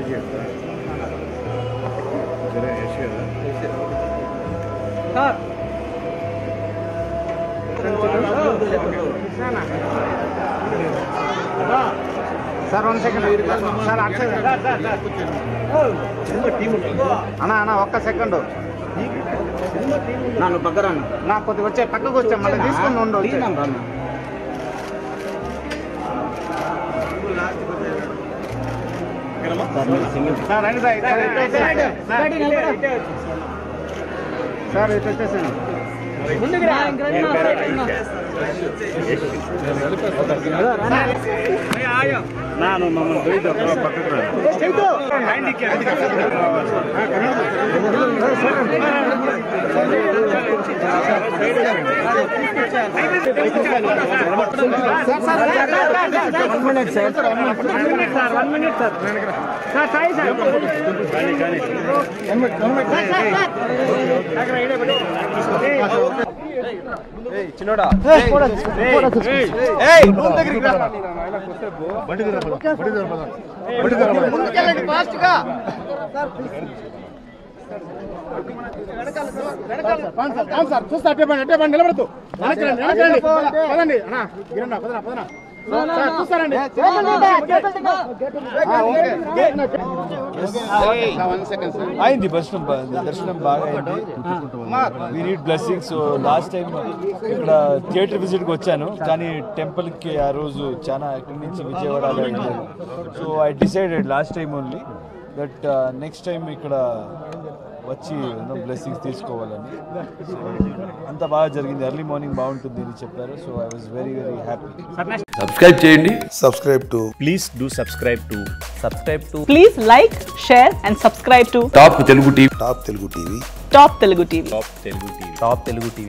Sir one second sir అటు side అన్న అన్న ఒక్క సెకండ్ నన్ను పక్కరాను నాకు కొద్దిగా వచ్చే పక్కకు వచ్చా మళ్ళీ తీసుకుని ఉండు వచ్చే. సార్ రండి సార్ ఇటు- ఇటు వచ్చేయండి. సార్ ఇటు వచ్చేసాను ನಾನು ಮಮ್ಮల్ని ದೊಯ್ದು ಪಕ್ಕಕ್ಕೆ సార్ చూస్తా అట్టే పండి అట్టే పండి నిలబడదు వెనక్కి రండి, వెనక్కి రండి. పదండి అన్నా గిరన్నా పదనా పదనా సార్ చూస్తారండి వన్ సెకండ్ సార్ అయింది దర్శనం బా- దర్శనం బాగా అయింది we need blessing so last time ఇక్కడ థియేటర్ విజిట్కి వచ్చాను కానీ టెంపుల్కి ఆ రోజు చాలా ఇక్కడి నుంచి విజయవాడ వెళ్ళలేదు so I decided last time only that next time ఇక్కడ వచ్చి బ్లెస్సింగ్స్ తీసుకోవాలని సో అంత బాగా జరిగింది ఎర్లీ మార్నింగ్ బాగుంటుంది అని చెప్పారు so I was very very happy subscribe చేయండి subscribe to please do subscribe to subscribe to Please like, share, and subscribe to top Telugu TV Top Telugu TV. Top Telugu TV. top telugu tv top telugu tv